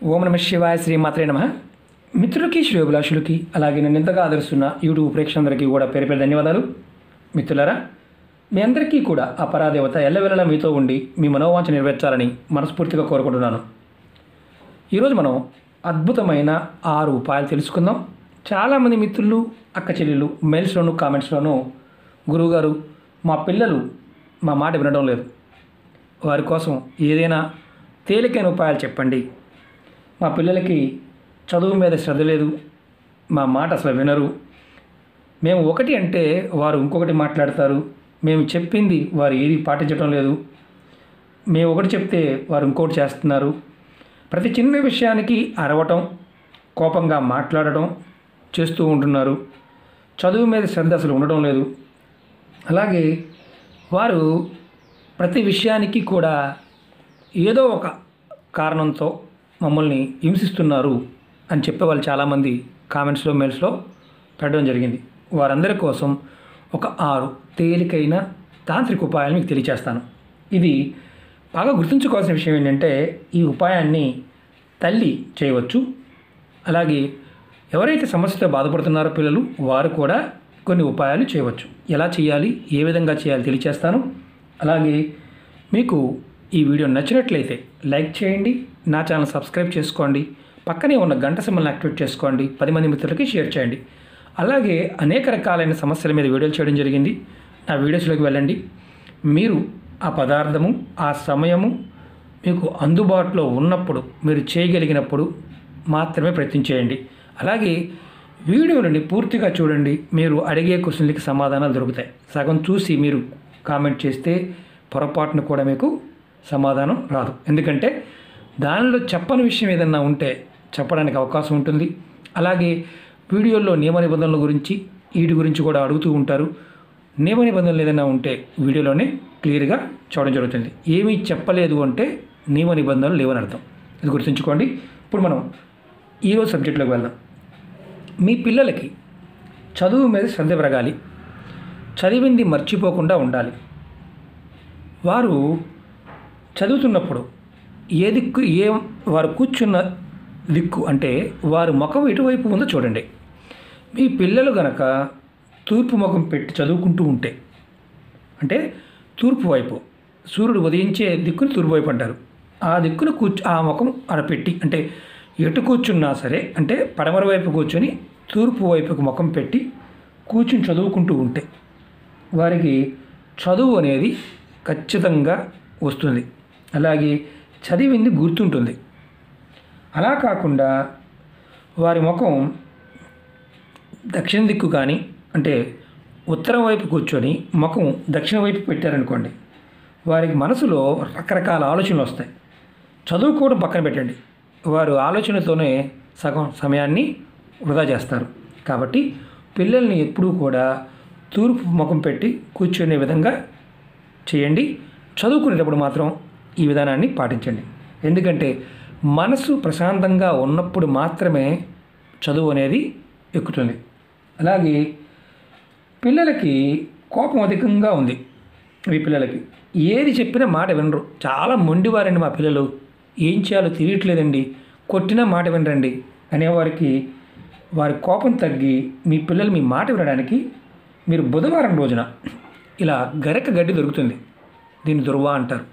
ఓం నమ శివాయ శ్రీమాత్రే నమ మిత్రులకి శ్రేయోభిలాషులకి అలాగే నన్ను ఎంతగా ఆదరిస్తున్న యూట్యూబ్ ప్రేక్షకులందరికీ కూడా పేరు పేరు ధన్యవాదాలు మిత్రులారా మీ అందరికీ కూడా ఆ పరాదేవత ఎల్లవెల్లలా మీతో ఉండి మీ మనోవాంఛ నెరవేర్చాలని మనస్ఫూర్తిగా కోరుకుంటున్నాను ఈరోజు మనం అద్భుతమైన ఆరు ఉపాయాలు తెలుసుకుందాం చాలామంది మిత్రులు అక్క చెల్లెలు మెయిల్స్లోను కామెంట్స్లోనూ గురువుగారు మా పిల్లలు మా మాట వినడం లేదు వారి కోసం ఏదైనా తేలికైన ఉపాయాలు చెప్పండి మా పిల్లలకి చదువు మీద శ్రద్ధ లేదు మా మాట అసలు వినరు మేము ఒకటి అంటే వారు ఇంకొకటి మాట్లాడతారు మేము చెప్పింది వారు ఏది పాటించడం లేదు మేము ఒకటి చెప్తే వారు ఇంకోటి చేస్తున్నారు ప్రతి చిన్న విషయానికి అరవటం కోపంగా మాట్లాడటం చేస్తూ ఉంటున్నారు చదువు మీద శ్రద్ధ అసలు ఉండడం లేదు అలాగే వారు ప్రతి విషయానికి కూడా ఏదో ఒక కారణంతో మమ్మల్ని హింసిస్తున్నారు అని చెప్పే వాళ్ళు చాలామంది కామెంట్స్లో మెయిల్స్లో పెట్టడం జరిగింది వారందరి కోసం ఒక ఆరు తేలికైన తాంత్రిక ఉపాయాలు మీకు తెలియచేస్తాను ఇది బాగా గుర్తుంచుకోవాల్సిన విషయం ఏంటంటే ఈ ఉపాయాన్ని తల్లి చేయవచ్చు అలాగే ఎవరైతే సమస్యతో బాధపడుతున్నారో పిల్లలు వారు కూడా కొన్ని ఉపాయాలు చేయవచ్చు ఎలా చేయాలి ఏ విధంగా చేయాలి తెలియచేస్తాను అలాగే మీకు ఈ వీడియో నచ్చినట్లయితే లైక్ చేయండి నా ఛానల్ సబ్స్క్రైబ్ చేసుకోండి పక్కనే ఉన్న గంట సింబల్ని యాక్టివేట్ చేసుకోండి పది మంది మిత్రులకి షేర్ చేయండి అలాగే అనేక రకాలైన సమస్యల మీద వీడియోలు చేయడం జరిగింది నా వీడియోస్లోకి వెళ్ళండి మీరు ఆ పదార్థము ఆ సమయము మీకు అందుబాటులో ఉన్నప్పుడు మీరు చేయగలిగినప్పుడు మాత్రమే ప్రయత్నం చేయండి అలాగే వీడియోలని పూర్తిగా చూడండి మీరు అడిగే క్వశ్చన్లకి సమాధానాలు దొరుకుతాయి సగం చూసి మీరు కామెంట్ చేస్తే పొరపాటును కూడా మీకు సమాధానం రాదు ఎందుకంటే దానిలో చెప్పని విషయం ఏదన్నా ఉంటే చెప్పడానికి అవకాశం ఉంటుంది అలాగే వీడియోల్లో నియమ నిబంధనల గురించి వీటి గురించి కూడా అడుగుతూ ఉంటారు నియమ నిబంధనలు ఏదైనా ఉంటే వీడియోలోనే క్లియర్గా చూడడం జరుగుతుంది ఏమీ చెప్పలేదు అంటే నియమ నిబంధనలు లేవని అర్థం ఇది గుర్తుంచుకోండి ఇప్పుడు మనం ఈరోజు సబ్జెక్టులోకి వెళ్దాం మీ పిల్లలకి చదువు మీద శ్రద్ధ పెరగాలి చదివింది మర్చిపోకుండా ఉండాలి వారు చదువుతున్నప్పుడు ఏ దిక్కు ఏ వారు కూర్చున్న దిక్కు అంటే వారి ముఖం ఎటువైపు ఉందో చూడండి మీ పిల్లలు గనక తూర్పు ముఖం పెట్టి చదువుకుంటూ ఉంటే అంటే తూర్పు వైపు సూర్యుడు ఉదయించే దిక్కుని తూర్పు వైపు అంటారు ఆ దిక్కున కూర్చు ఆ ముఖం ఆడ పెట్టి అంటే ఎటు కూర్చున్నా సరే అంటే పడమర వైపు కూర్చొని తూర్పు వైపుకు ముఖం పెట్టి కూర్చుని చదువుకుంటూ ఉంటే వారికి చదువు అనేది ఖచ్చితంగా వస్తుంది అలాగే చదివింది గుర్తుంటుంది అలా కాకుండా వారి ముఖం దక్షిణ దిక్కు కానీ అంటే ఉత్తరం వైపు కూర్చొని ముఖం దక్షిణ వైపు పెట్టారనుకోండి వారికి మనసులో రకరకాల ఆలోచనలు వస్తాయి చదువుకోవడం పక్కన పెట్టండి వారు ఆలోచనతోనే సగం సమయాన్ని వృధా చేస్తారు కాబట్టి పిల్లల్ని ఎప్పుడూ కూడా తూర్పు ముఖం పెట్టి కూర్చునే విధంగా చేయండి చదువుకునేటప్పుడు మాత్రం ఈ విధానాన్ని పాటించండి ఎందుకంటే మనసు ప్రశాంతంగా ఉన్నప్పుడు మాత్రమే చదువు అనేది ఎక్కుతుంది అలాగే పిల్లలకి కోపం అధికంగా ఉంది మీ పిల్లలకి ఏది చెప్పినా మాట వినరు చాలా మొండివారండి మా పిల్లలు ఏం చేయాలో తెలియట్లేదండి కొట్టినా మాట వినరండి అనేవారికి వారి కోపం తగ్గి మీ పిల్లలు మీ మాట వినడానికి మీరు బుధవారం రోజున ఇలా గరక గడ్డి దొరుకుతుంది దీన్ని దుర్వా అంటారు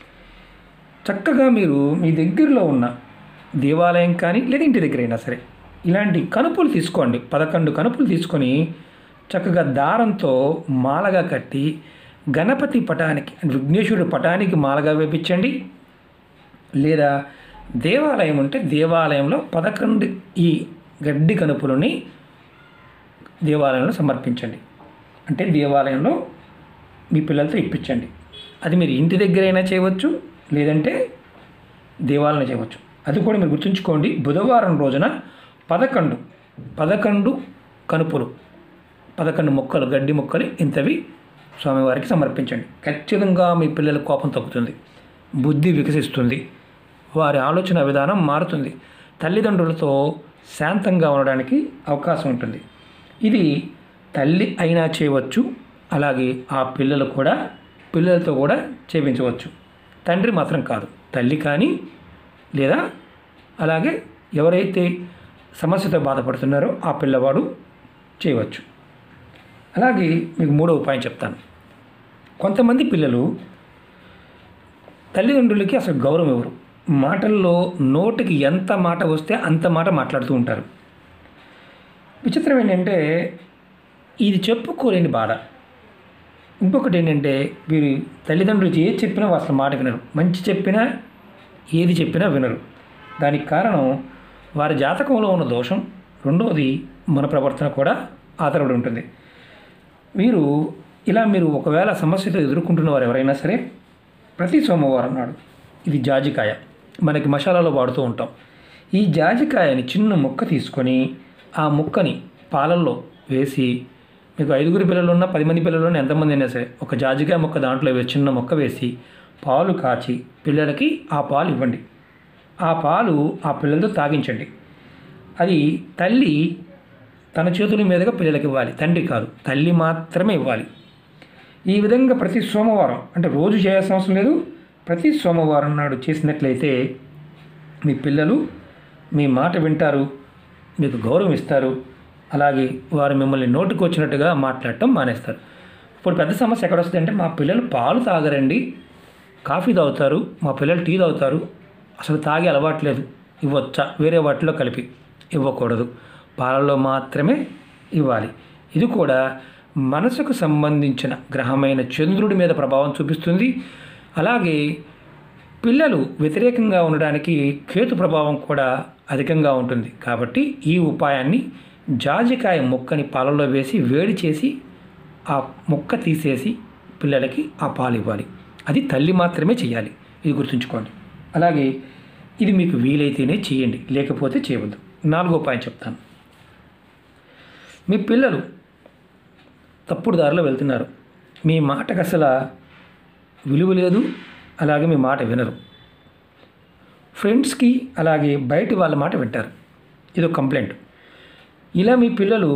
చక్కగా మీరు మీ దగ్గరలో ఉన్న దేవాలయం కానీ లేదా ఇంటి దగ్గర అయినా సరే ఇలాంటి కనుపులు తీసుకోండి పదకొండు కనుపులు తీసుకొని చక్కగా దారంతో మాలగా కట్టి గణపతి పటానికి విఘ్నేశ్వరుడు పటానికి మాలగా వేపించండి లేదా దేవాలయం ఉంటే దేవాలయంలో పదకొండు ఈ గడ్డి కనుపులని దేవాలయంలో సమర్పించండి అంటే దేవాలయంలో మీ పిల్లలతో ఇప్పించండి అది మీరు ఇంటి దగ్గరైనా చేయవచ్చు లేదంటే దేవాలయం చేయవచ్చు అది కూడా మీరు గుర్తుంచుకోండి బుధవారం రోజున పదకొండు పదకొండు కనుపులు పదకొండు మొక్కలు గడ్డి మొక్కలు ఇంతవి స్వామివారికి సమర్పించండి ఖచ్చితంగా మీ పిల్లల కోపం తగ్గుతుంది బుద్ధి వికసిస్తుంది వారి ఆలోచన విధానం మారుతుంది తల్లిదండ్రులతో శాంతంగా ఉండడానికి అవకాశం ఉంటుంది ఇది తల్లి అయినా చేయవచ్చు అలాగే ఆ పిల్లలు కూడా పిల్లలతో కూడా చేపించవచ్చు తండ్రి మాత్రం కాదు తల్లి కానీ లేదా అలాగే ఎవరైతే సమస్యతో బాధపడుతున్నారో ఆ పిల్లవాడు చేయవచ్చు అలాగే మీకు మూడో ఉపాయం చెప్తాను కొంతమంది పిల్లలు తల్లిదండ్రులకి అసలు గౌరవం ఇవ్వరు మాటల్లో నోటికి ఎంత మాట వస్తే అంత మాట మాట్లాడుతూ ఉంటారు విచిత్రం ఏంటంటే ఇది చెప్పుకోలేని బాధ ఇంకొకటి ఏంటంటే వీరి తల్లిదండ్రులు ఏది చెప్పినా అసలు మాట వినరు మంచి చెప్పినా ఏది చెప్పినా వినరు దానికి కారణం వారి జాతకంలో ఉన్న దోషం రెండవది మన ప్రవర్తన కూడా ఆధారపడి ఉంటుంది మీరు ఇలా మీరు ఒకవేళ సమస్యతో ఎదుర్కొంటున్న వారు ఎవరైనా సరే ప్రతి సోమవారం నాడు ఇది జాజికాయ మనకి మసాలాలో వాడుతూ ఉంటాం ఈ జాజికాయని చిన్న ముక్క తీసుకొని ఆ ముక్కని పాలల్లో వేసి మీకు ఐదుగురు పిల్లలు ఉన్నా పది మంది పిల్లలు ఉన్నా ఎంతమంది అయినా సరే ఒక జాజికాయ ముక్క దాంట్లో వేసి చిన్న ముక్క వేసి పాలు కాచి పిల్లలకి ఆ పాలు ఇవ్వండి ఆ పాలు ఆ పిల్లలతో తాగించండి అది తల్లి తన చేతుల మీదుగా పిల్లలకి ఇవ్వాలి తండ్రి కాదు తల్లి మాత్రమే ఇవ్వాలి ఈ విధంగా ప్రతి సోమవారం అంటే రోజు చేయాల్సిన అవసరం లేదు ప్రతి సోమవారం నాడు చేసినట్లయితే మీ పిల్లలు మీ మాట వింటారు మీకు గౌరవం ఇస్తారు అలాగే వారు మిమ్మల్ని నోటికి వచ్చినట్టుగా మాట్లాడటం మానేస్తారు ఇప్పుడు పెద్ద సమస్య ఎక్కడ వస్తుంది అంటే మా పిల్లలు పాలు తాగరండి కాఫీ తాగుతారు మా పిల్లలు టీ తాగుతారు అసలు తాగే అలవాట్లేదు ఇవ్వచ్చా వేరే వాటిలో కలిపి ఇవ్వకూడదు పాలల్లో మాత్రమే ఇవ్వాలి ఇది కూడా మనసుకు సంబంధించిన గ్రహమైన చంద్రుడి మీద ప్రభావం చూపిస్తుంది అలాగే పిల్లలు వ్యతిరేకంగా ఉండడానికి కేతు ప్రభావం కూడా అధికంగా ఉంటుంది కాబట్టి ఈ ఉపాయాన్ని జాజికాయ ముక్కని పాలల్లో వేసి వేడి చేసి ఆ ముక్క తీసేసి పిల్లలకి ఆ పాలు ఇవ్వాలి అది తల్లి మాత్రమే చేయాలి ఇది గుర్తుంచుకోండి అలాగే ఇది మీకు వీలైతేనే చేయండి లేకపోతే చేయవద్దు నాలుగో ఉపాయం చెప్తాను మీ పిల్లలు తప్పుడు దారిలో వెళ్తున్నారు మీ మాటకు అసలు విలువ లేదు అలాగే మీ మాట వినరు ఫ్రెండ్స్కి అలాగే బయట వాళ్ళ మాట వింటారు ఇదొక కంప్లైంట్ ఇలా మీ పిల్లలు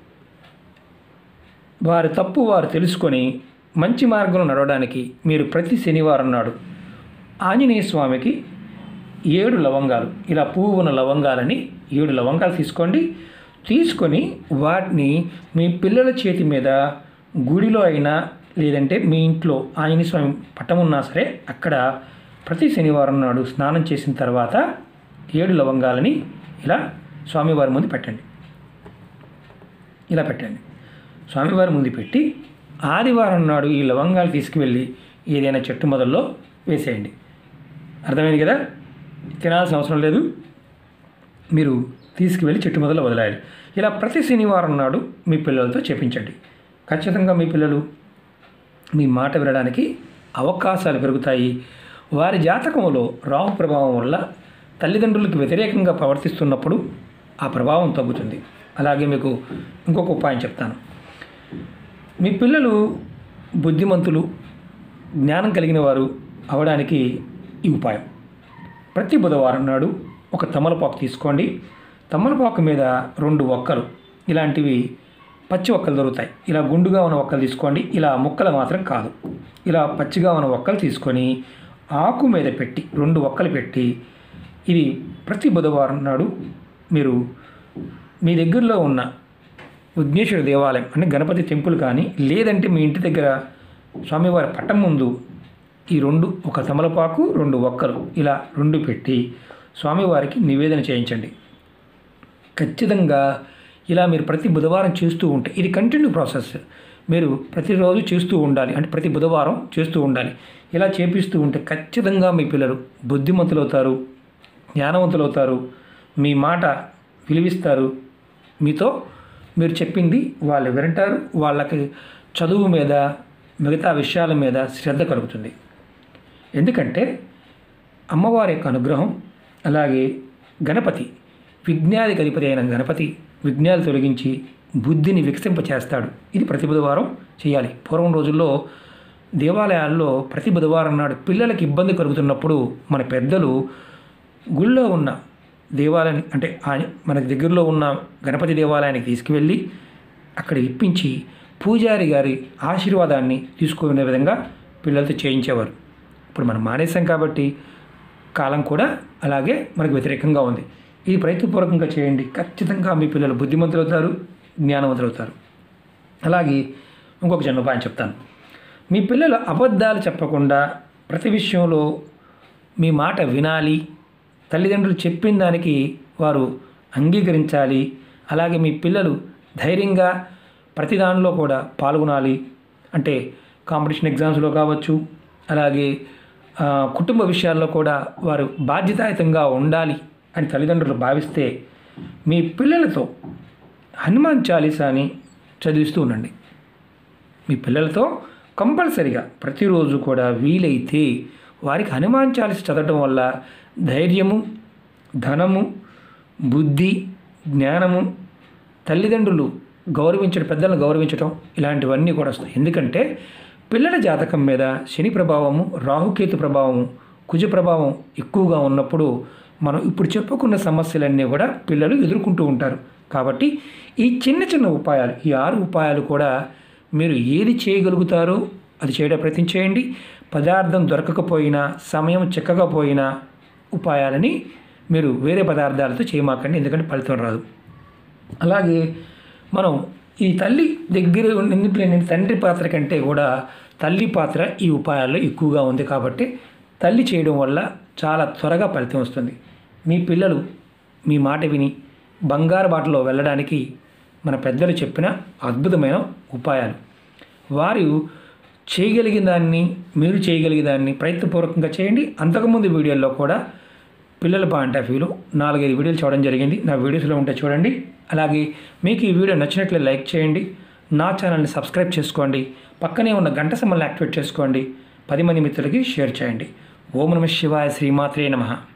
వారి తప్పు వారు తెలుసుకొని మంచి మార్గంలో నడవడానికి మీరు ప్రతి శనివారం నాడు ఆంజనేయ స్వామికి ఏడు లవంగాలు ఇలా పువ్వు ఉన్న లవంగాలని ఏడు లవంగాలు తీసుకోండి తీసుకొని వాటిని మీ పిల్లల చేతి మీద గుడిలో అయినా లేదంటే మీ ఇంట్లో ఆంజనేయ స్వామి పట్టం ఉన్నా సరే అక్కడ ప్రతి శనివారం నాడు స్నానం చేసిన తర్వాత ఏడు లవంగాలని ఇలా స్వామివారి ముందు పెట్టండి ఇలా పెట్టండి స్వామివారి ముందు పెట్టి ఆదివారం నాడు ఈ లవంగాలు తీసుకువెళ్ళి ఏదైనా చెట్టు మొదల్లో వేసేయండి అర్థమైంది కదా తినాల్సిన అవసరం లేదు మీరు తీసుకువెళ్ళి చెట్టు మొదలు వదిలేయాలి ఇలా ప్రతి శనివారం నాడు మీ పిల్లలతో చేపించండి ఖచ్చితంగా మీ పిల్లలు మీ మాట వినడానికి అవకాశాలు పెరుగుతాయి వారి జాతకంలో రాహు ప్రభావం వల్ల తల్లిదండ్రులకు వ్యతిరేకంగా ప్రవర్తిస్తున్నప్పుడు ఆ ప్రభావం తగ్గుతుంది అలాగే మీకు ఇంకొక ఉపాయం చెప్తాను మీ పిల్లలు బుద్ధిమంతులు జ్ఞానం కలిగిన వారు అవడానికి ఈ ఉపాయం ప్రతి బుధవారం నాడు ఒక తమలపాకు తీసుకోండి తమలపాకు మీద రెండు ఒక్కలు ఇలాంటివి పచ్చి ఒక్కలు దొరుకుతాయి ఇలా గుండుగా ఉన్న ఒక్కలు తీసుకోండి ఇలా ముక్కలు మాత్రం కాదు ఇలా పచ్చిగా ఉన్న ఒక్కలు తీసుకొని ఆకు మీద పెట్టి రెండు ఒక్కలు పెట్టి ఇది ప్రతి బుధవారం నాడు మీరు మీ దగ్గరలో ఉన్న విఘ్నేశ్వర దేవాలయం అంటే గణపతి టెంపుల్ కానీ లేదంటే మీ ఇంటి దగ్గర స్వామివారి పట్టం ముందు ఈ రెండు ఒక తమలపాకు రెండు ఒక్కలు ఇలా రెండు పెట్టి స్వామివారికి నివేదన చేయించండి ఖచ్చితంగా ఇలా మీరు ప్రతి బుధవారం చేస్తూ ఉంటే ఇది కంటిన్యూ ప్రాసెస్ మీరు ప్రతిరోజు చేస్తూ ఉండాలి అంటే ప్రతి బుధవారం చేస్తూ ఉండాలి ఇలా చేపిస్తూ ఉంటే ఖచ్చితంగా మీ పిల్లలు బుద్ధిమంతులు అవుతారు జ్ఞానవంతులు అవుతారు మీ మాట విలువిస్తారు మీతో మీరు చెప్పింది వాళ్ళు వింటారు వాళ్ళకి చదువు మీద మిగతా విషయాల మీద శ్రద్ధ కలుగుతుంది ఎందుకంటే అమ్మవారి యొక్క అనుగ్రహం అలాగే గణపతి విజ్ఞానికి అధిపతి అయిన గణపతి విజ్ఞాలు తొలగించి బుద్ధిని వికసింపచేస్తాడు ఇది ప్రతి బుధవారం చేయాలి పూర్వం రోజుల్లో దేవాలయాల్లో ప్రతి బుధవారం నాడు పిల్లలకి ఇబ్బంది కలుగుతున్నప్పుడు మన పెద్దలు గుళ్ళో ఉన్న దేవాలయాన్ని అంటే ఆ- మనకి దగ్గరలో ఉన్న గణపతి దేవాలయానికి తీసుకువెళ్ళి అక్కడ ఇప్పించి పూజారి గారి ఆశీర్వాదాన్ని తీసుకునే విధంగా పిల్లలతో చేయించేవారు ఇప్పుడు మనం మానేసాం కాబట్టి కాలం కూడా అలాగే మనకు వ్యతిరేకంగా ఉంది ఇది ప్రయత్నపూర్వకంగా చేయండి ఖచ్చితంగా మీ పిల్లలు బుద్ధిమంతులు అవుతారు జ్ఞానవంతులు అవుతారు అలాగే ఇంకొక చిన్న ఉపాయం చెప్తాను మీ పిల్లలు అబద్ధాలు చెప్పకుండా ప్రతి విషయంలో మీ మాట వినాలి తల్లిదండ్రులు చెప్పిన దానికి వారు అంగీకరించాలి అలాగే మీ పిల్లలు ధైర్యంగా ప్రతి దానిలో కూడా పాల్గొనాలి అంటే కాంపిటీషన్ ఎగ్జామ్స్లో కావచ్చు అలాగే ఆ, కుటుంబ విషయాల్లో కూడా వారు బాధ్యతాయుతంగా ఉండాలి అని తల్లిదండ్రులు భావిస్తే మీ పిల్లలతో హనుమాన్ చాలీసాని చదివిస్తూ ఉండండి మీ పిల్లలతో కంపల్సరిగా ప్రతిరోజు కూడా వీలైతే వారికి హనుమాన్ చాలీస చదవటం వల్ల ధైర్యము ధనము బుద్ధి జ్ఞానము తల్లిదండ్రులు గౌరవించడం పెద్దలను గౌరవించడం ఇలాంటివన్నీ కూడా వస్తాయి ఎందుకంటే పిల్లల జాతకం మీద శని ప్రభావము రాహుకేతు ప్రభావము కుజ ప్రభావం ఎక్కువగా ఉన్నప్పుడు మనం ఇప్పుడు చెప్పుకున్న సమస్యలన్నీ కూడా పిల్లలు ఎదుర్కొంటూ ఉంటారు కాబట్టి ఈ చిన్న చిన్న ఉపాయాలు ఈ ఆరు ఉపాయాలు కూడా మీరు ఏది చేయగలుగుతారో అది చేయడం ప్రయత్నం చేయండి పదార్థం దొరకకపోయినా సమయం చిక్కకపోయినా ఉపాయాలని మీరు వేరే పదార్థాలతో చేయమాకండి ఎందుకంటే ఫలితం రాదు అలాగే మనం ఈ తల్లి దగ్గర ఉన్నట్లు ఏంటంటే తండ్రి పాత్ర కంటే కూడా తల్లి పాత్ర ఈ ఉపాయాల్లో ఎక్కువగా ఉంది కాబట్టి తల్లి చేయడం వల్ల చాలా త్వరగా ఫలితం వస్తుంది మీ పిల్లలు మీ మాట విని బంగారు బాటలో వెళ్ళడానికి మన పెద్దలు చెప్పిన అద్భుతమైన ఉపాయాలు వారు చేయగలిగిన దాన్ని మీరు చేయగలిగిన దాన్ని ప్రయత్నపూర్వకంగా చేయండి అంతకుముందు వీడియోల్లో కూడా పిల్లల పాయింట్ ఆఫ్ వ్యూలో నాలుగైదు వీడియోలు చూడడం జరిగింది నా వీడియోస్లో ఉంటే చూడండి అలాగే మీకు ఈ వీడియో నచ్చినట్లే లైక్ చేయండి నా ఛానల్ని సబ్స్క్రైబ్ చేసుకోండి పక్కనే ఉన్న గంట సమ్మల్ని యాక్టివేట్ చేసుకోండి పది మంది మిత్రులకి షేర్ చేయండి ఓం నమ శివాయ శ్రీమాత్రే నమః